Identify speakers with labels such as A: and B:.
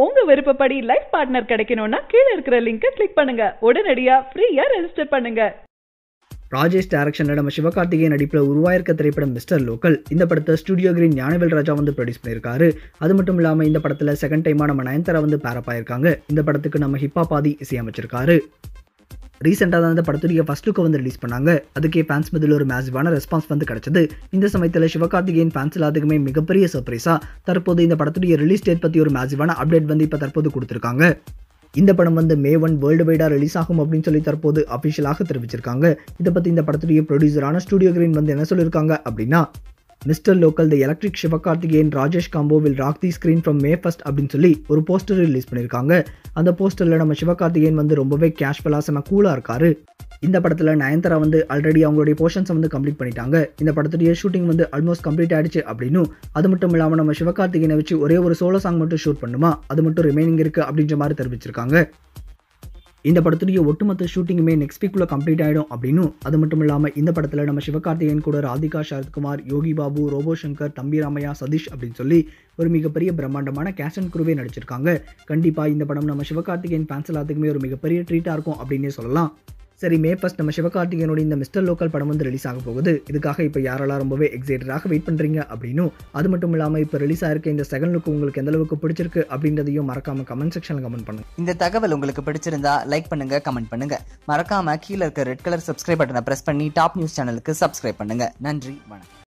A: உங்க விருப்பப்படி life partner கிடைக்கணும்னா கீழே இருக்கிற லிங்கை கிளிக் பண்ணுங்க உடனடியா ஃப்ரீயா ரெஜிஸ்டர் பண்ணுங்க
B: ராஜேஷ் டைரக்ஷனில் நம்ம சிவகார்த்திகேயன் நடிப்பில் உருவாயிருக்க திரைப்படம் மிஸ்டர் லோக்கல் இந்த படத்தை ஸ்டுடியோ கிரீன் ஞானவேல் ராஜா வந்து ப்ரொடியூஸ் பண்ணியிருக்காரு அது மட்டும் இல்லாமல் இந்த படத்தில் செகண்ட் டைமாக நம்ம நயன்தாரா வந்து பேரப் ஆயிருக்காங்க இந்த படத்துக்கு நம்ம ஹிப்பா பாதி இசையமைச்சிருக்காரு ரீசெண்டாக தான் இந்த படத்துடைய ஃபர்ஸ்ட் லுக்கை வந்து ரிலீஸ் பண்ணாங்க அதுக்கே ஃபேன்ஸ் மதில் ஒரு மேசிவான ரெஸ்பான்ஸ் வந்து கிடைச்சது இந்த சமயத்தில் சிவகார்த்திகேயன் ஃபேன்ஸ் எல்லாத்துக்குமே மிகப்பெரிய சர்ப்ரைஸாக தற்போது இந்த படத்துடைய ரிலீஸ் டேட் பற்றி ஒரு மேசிவான அப்டேட் வந்து இப்போ தற்போது கொடுத்துருக்காங்க இந்த படம் வந்து மே ஒன் வேர்ல்டு வைடாக ரிலீஸ் ஆகும் அப்படின்னு சொல்லி தற்போது அஃபிஷியலாக தெரிவிச்சிருக்காங்க இதை பற்றி இந்த படத்துடைய ப்ரொடியூசரான ஸ்டுடியோ கிரீன் வந்து என்ன சொல்லியிருக்காங்க அப்படின்னா mister local the electric Sivakarthikeyan Rajesh combo will rock the screen from May first அப்படின்னு சொல்லி ஒரு போஸ்டர் ரிலீஸ் பண்ணியிருக்காங்க அந்த போஸ்டரில் நம்ம சிவகார்த்திகேயன் வந்து ரொம்பவே கேஷுவலாக செம கூலாக இருக்காரு இந்த படத்தில் நயன்தாரா வந்து ஆல்ரெடி அவங்களுடைய போர்ஷன்ஸை வந்து கம்ப்ளீட் பண்ணிட்டாங்க இந்த படத்துடைய ஷூட்டிங் வந்து ஆல்மோஸ்ட் கம்ப்ளீட் ஆயிடுச்சு அப்படின்னும் அது மட்டும் இல்லாமல் நம்ம சிவகார்த்திகேயனை வச்சு ஒரே ஒரு சோலோ சாங் மட்டும் ஷூட் பண்ணுமா அது மட்டும் ரிமைனிங் இருக்குது அப்படின்ற மாதிரி தெரிவிச்சிருக்காங்க இந்த படத்துடைய ஒட்டுமொத்த ஷூட்டிங்குமே நெக்ஸ்ட் வீக்குள்ள கம்ப்ளீட் ஆகிடும் அப்படின்னும் அது மட்டும் இல்லாமல் இந்த படத்தில் நம்ம சிவகார்த்திகேயன் கூட ராதிகா சரத்குமார் யோகி பாபு ரோபோ சங்கர் தம்பி ராமையா சதீஷ் அப்படின்னு சொல்லி ஒரு மிகப்பெரிய பிரம்மாண்டமான கேஷ் அண்ட் குருவே நடிச்சிருக்காங்க கண்டிப்பாக இந்த படம் நம்ம சிவகார்த்திகேயன் ஃபேன்ஸ் எல்லாத்துக்குமே ஒரு மிகப்பெரிய ட்ரீட்டாக இருக்கும் அப்படின்னே சொல்லலாம் சரி மே ஃபஸ்ட் நம்ம சிவகார்த்திகேயனோட இந்த மிஸ்டர் லோக்கல் படம் வந்து ரிலீஸ் ஆக போகுது இதுக்காக இப்போ யாரெல்லாம் ரொம்பவே எக்ஸைட்டடாக வெயிட் பண்ணுறீங்க அப்படின்னும் அது மட்டும் இல்லாமல் இப்போ ரிலீஸ் ஆயிருக்க இந்த செகண்ட் லுக் உங்களுக்கு எந்த அளவுக்கு பிடிச்சிருக்கு அப்படின்றதையும் மறக்காம கமெண்ட் செக்ஷனில் கமெண்ட் பண்ணுங்க
C: இந்த தகவல் உங்களுக்கு பிடிச்சிருந்தா லைக் பண்ணுங்க கமெண்ட் பண்ணுங்க மறக்காம கீழே இருக்க ரெட் கலர் சப்ஸ்கிரைப் பட்டனை பிரஸ் பண்ணி டாப் நியூஸ் சேனலுக்கு சப்ஸ்கிரைப் பண்ணுங்க நன்றி வணக்கம்